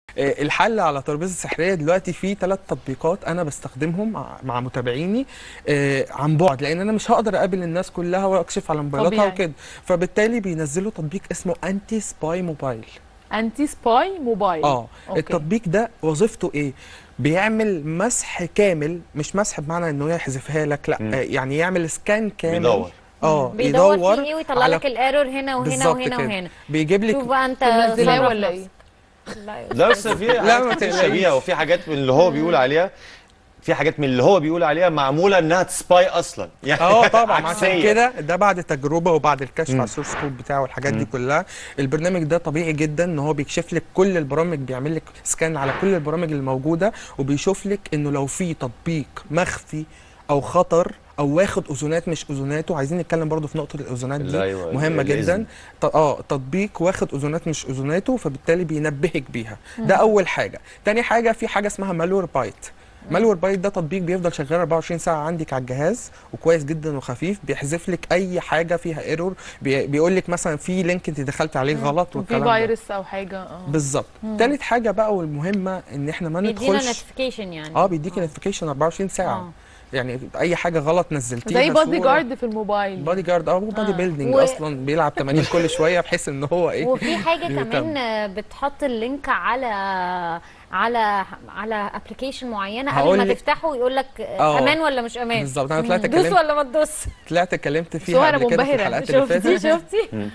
آه، الحل على ترابيزه السحريه دلوقتي في ثلاث تطبيقات انا بستخدمهم مع- مع متابعيني آه، عن بعد لان انا مش هقدر اقابل الناس كلها واكشف على موبايلاتها طبيعي. وكده فبالتالي بينزلوا تطبيق اسمه انتي سباي موبايل انتي سباي موبايل اه أوكي. التطبيق ده وظيفته ايه بيعمل مسح كامل مش مسح بمعنى انه يحذفها لك لا مم. آه، يعني يعمل سكان كامل بيدور. اه بيدور فيه ايه ويطلع لك الايرور هنا وهنا بالظبط وهنا كده. وهنا بيجيب لك شوف بقى انت منزلاه صرف ولا نفسك. ايه لا لا بس في لا، ما حاجات كتير تقلقيش. شبيهه وفي حاجات من اللي هو بيقول عليها في حاجات من اللي هو بيقول عليها معموله انها تسباي اصلا يعني اه طبعا عشان عكسية. كده ده بعد تجربه وبعد الكشف مم. على السورس كود بتاعه والحاجات دي مم. كلها البرنامج ده طبيعي جدا ان هو بيكشف لك كل البرامج بيعمل لك سكان على كل البرامج الموجوده وبيشوف لك انه لو في تطبيق مخفي او خطر او واخد اذونات مش اذوناته عايزين نتكلم برضو في نقطه الاذونات اللي دي أيوة، مهمه الإذن. جدا ط- اه تطبيق واخد اذونات مش اذوناته فبالتالي بينبهك بيها ده اول حاجه تاني حاجه في حاجه اسمها مالور بايت مالور بايت ده تطبيق بيفضل شغال 24 ساعه عندك على الجهاز وكويس جدا وخفيف بيحذف لك اي حاجه فيها ايرور بي بيقول لك مثلا في لينك انت دخلت عليه غلط في والكلام ده فيروس او حاجه اه بالظبط تالت حاجه بقى والمهمه ان احنا ما بيدينا ندخلش نوتيفيكيشن يعني اه بيديك نوتيفيكيشن 24 ساعه آه. يعني اي حاجه غلط نزلتيها زي بادي صورة- جارد في الموبايل بادي جارد اه بادي آه. بيلدينج و- اصلا بيلعب تمارين كل شويه بحيث ان هو ايه وفي حاجه يهتم. كمان آه، بتحط اللينك على على على ابلكيشن معينه قبل هقول ما لك- تفتحه يقول لك آه. امان ولا مش امان بالظبط انا طلعت دوس اتكلمت ولا ما تدوس طلعت اتكلمت بس هو فيها أنا قبل كده في منبهرة. الحلقات اللي شفتي فاتت شفتي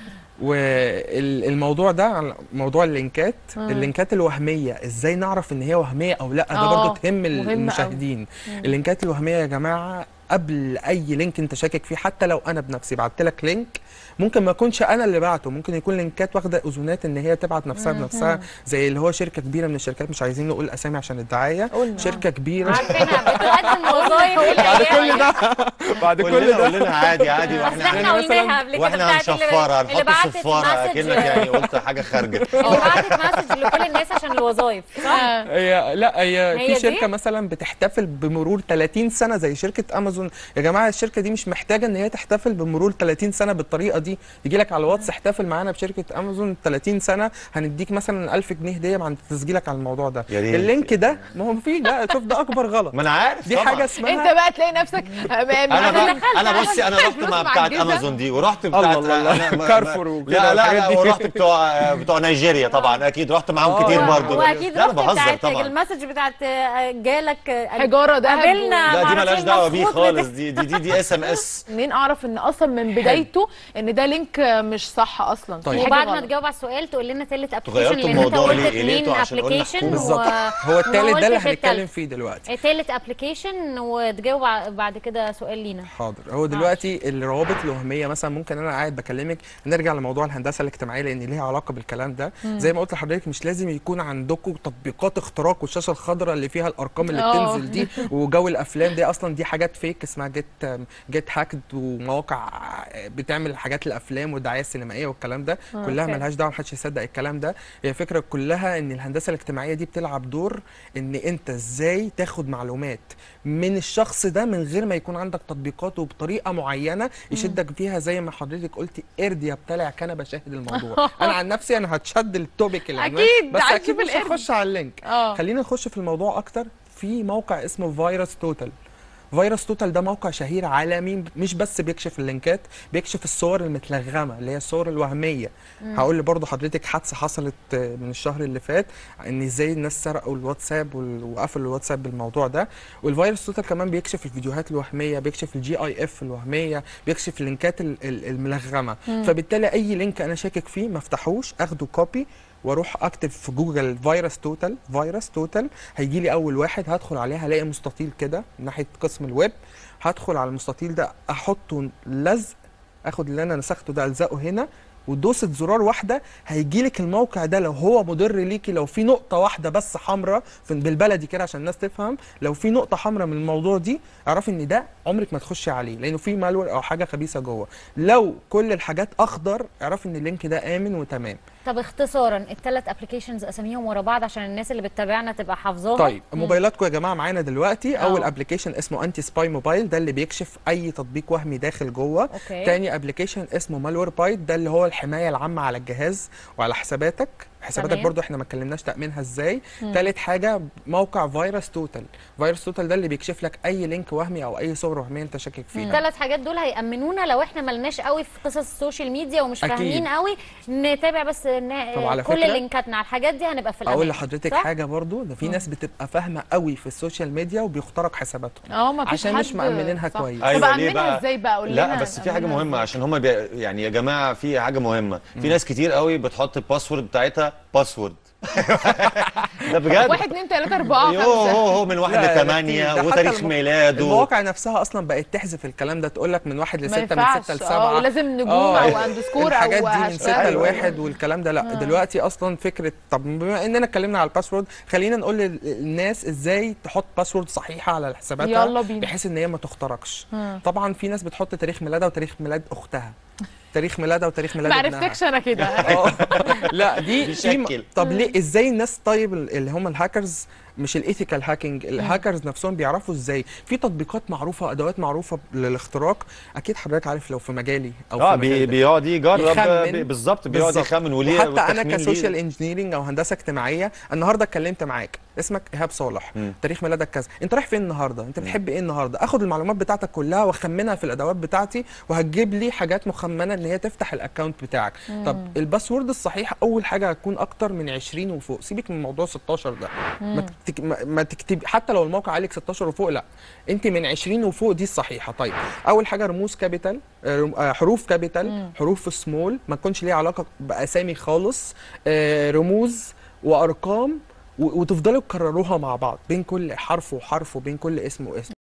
والموضوع ده على موضوع اللينكات اللينكات الوهميه ازاي نعرف ان هي وهميه او لا ده آه، برضه تهم مهم المشاهدين اللينكات الوهميه يا جماعه قبل اي لينك انت شاكك فيه حتى لو انا بنفسي بعت لك لينك ممكن ما يكونش انا اللي بعته ممكن يكون لينكات واخده اذونات ان هي تبعت نفسها بنفسها زي اللي هو شركه كبيره من الشركات مش عايزين نقول اسامي عشان الدعايه قلنا. شركه كبيره عارفينها بتقدم وظايف بعد كل ده بعد قول كل لنا قول ده لنا عادي عادي اصل واحنا احنا هن- قلناها قبل كده واحنا بتاعت اللي- هنشفرها اللي نحط بعتت صفاره مسج- كأنك يعني قلت حاجه خارجه اللي بعتت مسج لكل الناس عشان الوظايف صح؟ هي لا هي, هي في دي؟ شركه مثلا بتحتفل بمرور 30 سنه زي شركه امازون يا جماعه الشركه دي مش محتاجه ان هي تحتفل بمرور 30 سنه بالطريقه دي يجي لك على الواتس احتفل معانا بشركه امازون 30 سنه هنديك مثلا 1000 جنيه هديه عند تسجيلك على الموضوع ده يا ريت. اللينك ده ما هو فيه لا شوف ده اكبر غلط ما انا عارف دي طبعا. حاجه اسمها انت بقى تلاقي نفسك انا بقى انا بصي انا رحت فلوس مع بتاعت معجزة. امازون دي ورحت بتاعت الله الله. أنا- ما- كارفور ما- وكده لا لا والحاجات لا دي. ورحت بتوع بتوع نيجيريا طبعا اكيد رحت معاهم آه. كتير برضه واكيد لا انا رحت بهزر بتاعت طبعا المسج بتاعت آه، جالك آه، حجاره دهب قابلنا لا دي معرفش مالهاش إيه دعوه بيه المخطوط خالص دي دي دي, دي اس ام اس منين اعرف ان اصلا من بدايته ان ده لينك مش صح اصلا طيب. في حاجة وبعد ما غلط. تجاوب على السؤال تقول لنا ثالث ابلكيشن غيرتوا لان انت الموضوع قلت ليه؟ اثنين ليه؟ عشان قلنا ابلكيشن حكومة. بالظبط هو التالت ده اللي هنتكلم فيه دلوقتي ثالث ابلكيشن وتجاوب ع- بعد كده سؤال لينا حاضر هو دلوقتي الروابط الوهميه مثلا ممكن انا قاعد بكلمك نرجع لموضوع الهندسه الاجتماعيه لان ليها علاقه بالكلام ده زي ما قلت لحضرتك مش لازم يكون عندكم تطبيقات اختراق والشاشه الخضراء اللي فيها الارقام اللي آه. بتنزل دي وجو الافلام دي اصلا دي حاجات فيك اسمها جيت جيت هاكد ومواقع بتعمل حاجات الافلام والدعايه السينمائيه والكلام ده كلها أوكي. ملهاش دعوه محدش يصدق الكلام ده هي فكره كلها ان الهندسه الاجتماعيه دي بتلعب دور ان انت ازاي تاخد معلومات من الشخص ده من غير ما يكون عندك تطبيقات وبطريقه معينه يشدك فيها زي ما حضرتك قلتي قرد يبتلع كان بشاهد الموضوع انا عن نفسي انا هتشد التوبيك العنوان أكيد، بس عايز اكيد أشوف مش القرد. هخش على اللينك اه خلينا نخش في الموضوع اكتر في موقع اسمه فيروس توتال فيروس توتال ده موقع شهير عالمي مش بس بيكشف اللينكات بيكشف الصور المتلغمه اللي هي الصور الوهميه هقول برضه حضرتك حادثه حصلت آه، من الشهر اللي فات ان ازاي الناس سرقوا الواتساب وال- وقفلوا الواتساب بالموضوع ده والفيروس توتال كمان بيكشف الفيديوهات الوهميه بيكشف الجي اي اف الوهميه بيكشف اللينكات ال- ال- الملغمه فبالتالي اي لينك انا شاكك فيه ما افتحوش اخده كوبي واروح اكتب في جوجل فيروس توتال فيروس توتال هيجي لي اول واحد هدخل عليه هلاقي مستطيل كده من ناحيه قسم الويب هدخل على المستطيل ده احطه لزق اخد اللي انا نسخته ده الزقه هنا ودوسة زرار واحدة هيجي لك الموقع ده لو هو مضر ليكي لو في نقطة واحدة بس حمراء بالبلدي كده عشان الناس تفهم لو في نقطة حمراء من الموضوع دي اعرفي ان ده عمرك ما تخشي عليه لانه في مالور او حاجة خبيثة جوه لو كل الحاجات اخضر اعرفي ان اللينك ده امن وتمام طب اختصارا الثلاث ابلكيشنز اساميهم ورا بعض عشان الناس اللي بتتابعنا تبقى حافظاهم طيب موبايلاتكم يا جماعه معانا دلوقتي اول آه. ابلكيشن اسمه انتي سباي موبايل ده اللي بيكشف اي تطبيق وهمي داخل جوه أوكي. تاني ابلكيشن اسمه مالور بايت ده اللي هو الحمايه العامه على الجهاز وعلى حساباتك حساباتك تمام. برضو احنا ما اتكلمناش تامينها ازاي تالت حاجه موقع فيروس توتال فيروس توتال ده اللي بيكشف لك اي لينك وهمي او اي صور وهميه انت شاكك فيها الثلاث حاجات دول هيأمنونا لو احنا ملناش قوي في قصص السوشيال ميديا ومش أكيد. فاهمين قوي نتابع بس ن- طب على كل فكرة، لينكاتنا على الحاجات دي هنبقى في الامان اقول لحضرتك صح؟ حاجه برضو ده في ناس بتبقى فاهمه قوي في السوشيال ميديا وبيخترق حساباتهم اه ما فيش عشان مش حد- مأمنينها صح. كويس. طب أيوة، ليه أأمنها بقى؟ ازاي بقى قول لا لنا بس في حاجه أأمنها مهمه إزاي؟ عشان هم بي... يعني يا جماعه في حاجه مهمه في ناس كتير قوي بتحط الباسورد بتاعتها باسورد ده بجد واحد اتنين تلاته اربعه يوه خمسه هو هو من واحد لا، لا، كتير. لثمانية ده حتى وتاريخ الم- ميلاده المواقع نفسها اصلا بقت تحذف الكلام ده تقول لك من واحد ما لستة من ينفعش ستة اه لسبعة ولازم نجوم آه، او اندسكور الحاجات او دي من هاشتاج. ستة أيوة. لواحد والكلام ده لا دلوقتي اصلا فكره طب بما اننا اتكلمنا على الباسورد خلينا نقول للناس ازاي تحط باسورد صحيحه على حساباتها يلا بينا. بحيث ان هي ما تخترقش مم. طبعا في ناس بتحط تاريخ ميلادها وتاريخ ميلاد اختها تاريخ ميلادها وتاريخ ميلاد ما ابنها. عرفتكش انا كده اه لا دي بيشكل. دي طب ليه ازاي الناس طيب اللي هم الهاكرز مش الايثيكال هاكينج الهاكرز نفسهم بيعرفوا ازاي في تطبيقات معروفه ادوات معروفه للاختراق اكيد حضرتك عارف لو في مجالي او اه في بي مجالك. بيقعد يجرب يخمن. بي- بالظبط بيقعد بالظبط. يخمن وليه وحتى انا والتخمين ليه. كسوشيال انجينيرنج او هندسه اجتماعيه النهارده اتكلمت معاك اسمك ايهاب صالح مم. تاريخ ميلادك كذا انت رايح فين النهارده انت بتحب ايه النهارده اخد المعلومات بتاعتك كلها واخمنها في الادوات بتاعتي وهتجيب لي حاجات مخمنه ان هي تفتح الاكونت بتاعك طب الباسورد الصحيح اول حاجه هتكون اكتر من 20 وفوق سيبك من موضوع 16 ده ما, تكتك... ما, ما تكتب حتى لو الموقع عليك 16 وفوق لا انت من 20 وفوق دي الصحيحه طيب اول حاجه رموز كابيتال آه، رم- آه، حروف كابيتال حروف سمول ما تكونش ليها علاقه باسامي خالص آه، رموز وارقام و- وتفضلوا تكرروها مع بعض بين كل حرف وحرف وبين كل اسم واسم